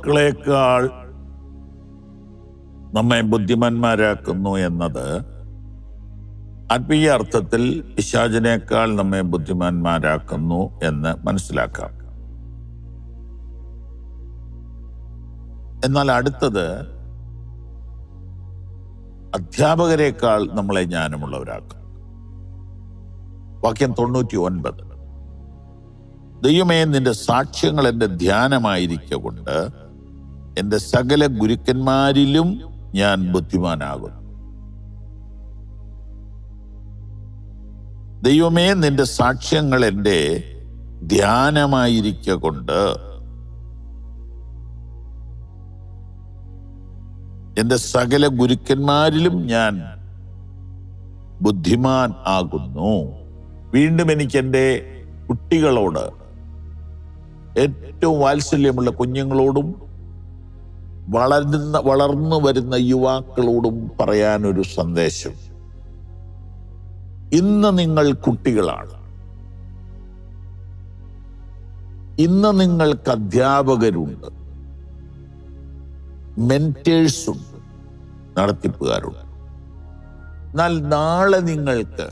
മക്കളെക്കാൾ നമ്മെ ബുദ്ധിമാന്മാരാക്കുന്നു എന്നത് ആത്മീയ അർത്ഥത്തിൽ പിശാചിനേക്കാൾ നമ്മെ ബുദ്ധിമാന്മാരാക്കുന്നു എന്ന് മനസ്സിലാക്കാം എന്നാൽ അടുത്തത് അധ്യാപകരെക്കാൾ നമ്മളെ ജ്ഞാനമുള്ളവരാക്കും വാക്യം തൊണ്ണൂറ്റി ഒൻപത് ദൈവമേ നിന്റെ സാക്ഷ്യങ്ങൾ എന്റെ ധ്യാനമായിരിക്കൊണ്ട് എന്റെ സകല ഗുരുക്കന്മാരിലും ഞാൻ ബുദ്ധിമാനാകുന്നു ദൈവമേ നിന്റെ സാക്ഷ്യങ്ങൾ എന്റെ ധ്യാനമായിരിക്കൊണ്ട് എന്റെ സകല ഗുരുക്കന്മാരിലും ഞാൻ ബുദ്ധിമാൻ ആകുന്നു വീണ്ടും എനിക്ക് എൻ്റെ കുട്ടികളോട് ഏറ്റവും വാത്സല്യമുള്ള കുഞ്ഞുങ്ങളോടും വളരുന്ന വളർന്നു വരുന്ന യുവാക്കളോടും പറയാനൊരു സന്ദേശം ഇന്ന് നിങ്ങൾ കുട്ടികളാണ് ഇന്ന് നിങ്ങൾക്ക് അധ്യാപകരുണ്ട് മെന്റേഴ്സ് ഉണ്ട് നടത്തിപ്പുകാരുണ്ട് എന്നാൽ നാളെ നിങ്ങൾക്ക്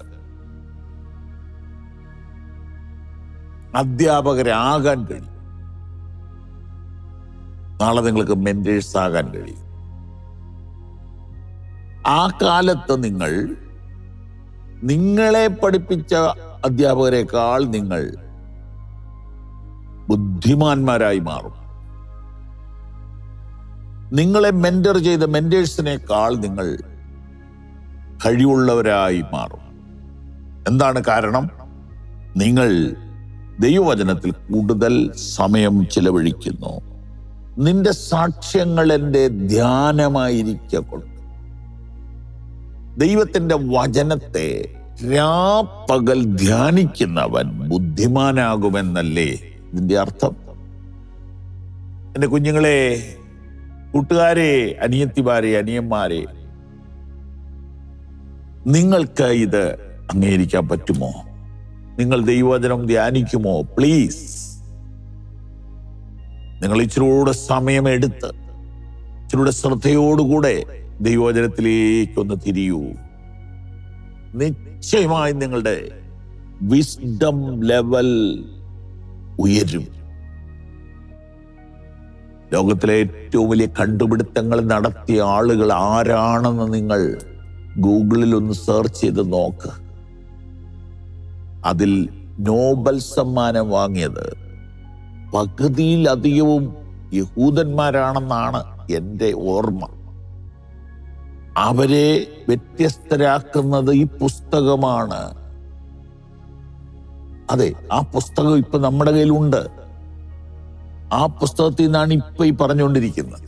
അധ്യാപകരാകാൻ കഴിയും നാളെ നിങ്ങൾക്ക് മെന്റേഴ്സ് ആകാൻ കഴിയും ആ കാലത്ത് നിങ്ങൾ നിങ്ങളെ പഠിപ്പിച്ച അധ്യാപകരെക്കാൾ നിങ്ങൾ ബുദ്ധിമാന്മാരായി മാറും നിങ്ങളെ മെന്റർ ചെയ്ത മെന്റേഴ്സിനേക്കാൾ നിങ്ങൾ കഴിവുള്ളവരായി മാറും എന്താണ് കാരണം നിങ്ങൾ ദൈവവചനത്തിൽ കൂടുതൽ സമയം ചിലവഴിക്കുന്നു നിന്റെ സാക്ഷ്യങ്ങൾ എൻ്റെ ധ്യാനമായിരിക്കൊണ്ട് ദൈവത്തിന്റെ വചനത്തെ രാപ്പകൽ ധ്യാനിക്കുന്നവൻ ബുദ്ധിമാനാകുമെന്നല്ലേ ഇതിന്റെ അർത്ഥം എന്റെ കുഞ്ഞുങ്ങളെ കൂട്ടുകാരെ അനിയത്തിമാരെ അനിയന്മാരെ നിങ്ങൾക്ക് ഇത് അംഗീകരിക്കാൻ പറ്റുമോ നിങ്ങൾ ദൈവവചനം ധ്യാനിക്കുമോ പ്ലീസ് നിങ്ങൾ ഇച്ചിരൂടെ സമയമെടുത്ത് ഇച്ചിരൂടെ ശ്രദ്ധയോടുകൂടെ ദൈവവചനത്തിലേക്കൊന്ന് തിരിയൂ നിശ്ചയമായി നിങ്ങളുടെ വിസ്ഡം ലെവൽ ഉയരും ലോകത്തിലെ ഏറ്റവും വലിയ കണ്ടുപിടുത്തങ്ങൾ നടത്തിയ ആളുകൾ ആരാണെന്ന് നിങ്ങൾ ഗൂഗിളിൽ ഒന്ന് സെർച്ച് ചെയ്ത് നോക്ക് അതിൽ നോബൽ സമ്മാനം വാങ്ങിയത് പകുതിയിലധികവും യഹൂദന്മാരാണെന്നാണ് എൻ്റെ ഓർമ്മ അവരെ വ്യത്യസ്തരാക്കുന്നത് ഈ പുസ്തകമാണ് അതെ ആ പുസ്തകം ഇപ്പൊ നമ്മുടെ കയ്യിലുണ്ട് ആ പുസ്തകത്തിൽ നിന്നാണ് ഇപ്പൊ ഈ പറഞ്ഞുകൊണ്ടിരിക്കുന്നത്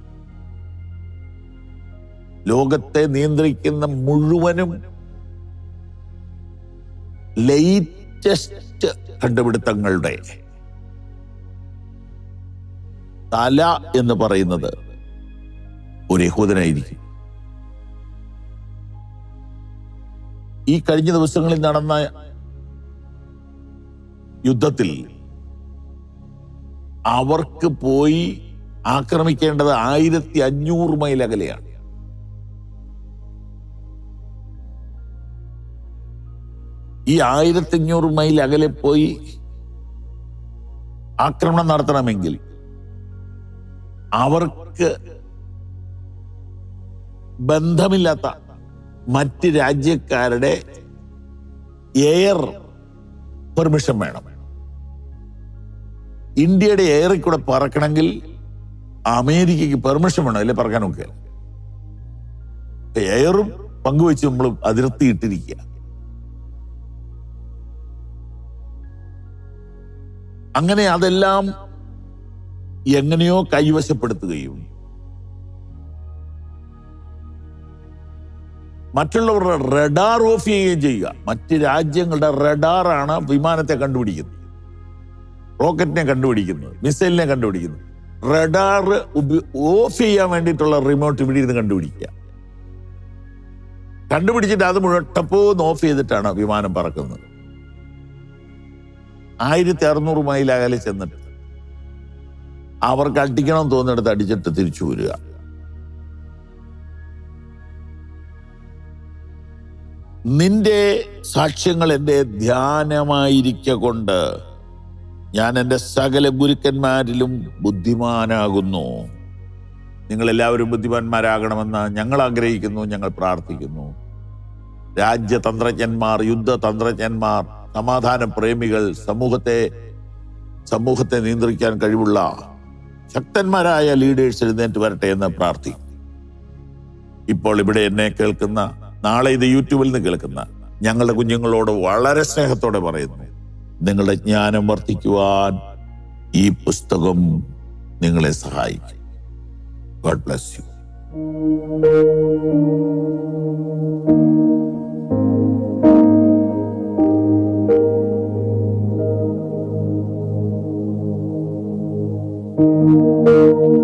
ലോകത്തെ നിയന്ത്രിക്കുന്ന മുഴുവനും ലേറ്റസ്റ്റ് കണ്ടുപിടുത്തങ്ങളുടെ തല എന്ന് പറയുന്നത് ഒരു യഹൂദനായിരിക്കും ഈ കഴിഞ്ഞ ദിവസങ്ങളിൽ നടന്ന യുദ്ധത്തിൽ അവർക്ക് പോയി ആക്രമിക്കേണ്ടത് ആയിരത്തി അഞ്ഞൂറ് മൈൽ അകലെയാണ് ഈ ആയിരത്തി അഞ്ഞൂറ് മൈൽ അകലെ പോയി ആക്രമണം നടത്തണമെങ്കിൽ അവർക്ക് ബന്ധമില്ലാത്ത മറ്റ് രാജ്യക്കാരുടെ എയർ പെർമിഷൻ വേണം ഇന്ത്യയുടെ എയറിൽ കൂടെ പറക്കണമെങ്കിൽ അമേരിക്കയ്ക്ക് പെർമിഷൻ വേണം അല്ലെ പറക്കാൻ ഒക്കെ എയറും പങ്കുവെച്ച് നമ്മൾ അതിർത്തി ഇട്ടിരിക്കുക അങ്ങനെ അതെല്ലാം എങ്ങനെയോ കൈവശപ്പെടുത്തുകയും മറ്റുള്ളവരുടെ റഡാർ ഓഫ് ചെയ്യുകയും ചെയ്യുക മറ്റ് രാജ്യങ്ങളുടെ റഡാറാണ് വിമാനത്തെ കണ്ടുപിടിക്കുന്നത് റോക്കറ്റിനെ കണ്ടുപിടിക്കുന്നത് മിസൈലിനെ കണ്ടുപിടിക്കുന്നത് റഡാർ ഓഫ് ചെയ്യാൻ വേണ്ടിയിട്ടുള്ള റിമോട്ട് ഇവിടെ ഇരുന്ന് കണ്ടുപിടിക്കുക കണ്ടുപിടിച്ചിട്ട് അത് മുഴുവൻ ടപ്പോന്ന് ഓഫ് ചെയ്തിട്ടാണ് വിമാനം പറക്കുന്നത് ആയിരത്തി അറുന്നൂറ് മൈൽ അകലെ ചെന്നിട്ട് അവർക്ക് അടിക്കണം തോന്നിയെടുത്ത് അടിച്ചിട്ട് തിരിച്ചു വരിക നിന്റെ സാക്ഷ്യങ്ങൾ എൻ്റെ ധ്യാനമായിരിക്ക കൊണ്ട് ഞാൻ എൻ്റെ സകല ഗുരുക്കന്മാരിലും ബുദ്ധിമാനാകുന്നു നിങ്ങൾ എല്ലാവരും ബുദ്ധിമാന്മാരാകണമെന്ന് ഞങ്ങൾ ആഗ്രഹിക്കുന്നു ഞങ്ങൾ പ്രാർത്ഥിക്കുന്നു രാജ്യതന്ത്രജ്ഞന്മാർ യുദ്ധതന്ത്രജ്ഞന്മാർ സമാധാന പ്രേമികൾ സമൂഹത്തെ സമൂഹത്തെ നിയന്ത്രിക്കാൻ കഴിവുള്ള ശക്തന്മാരായ ലീഡേഴ്സ് എഴുന്നേറ്റ് വരട്ടെ എന്ന് പ്രാർത്ഥിക്കും ഇപ്പോൾ ഇവിടെ എന്നെ കേൾക്കുന്ന നാളെ ഇത് യൂട്യൂബിൽ നിന്ന് കേൾക്കുന്ന ഞങ്ങളുടെ കുഞ്ഞുങ്ങളോട് വളരെ സ്നേഹത്തോടെ പറയുന്നു നിങ്ങളുടെ ജ്ഞാനം വർദ്ധിക്കുവാൻ ഈ പുസ്തകം നിങ്ങളെ സഹായിക്കും God bless you thank you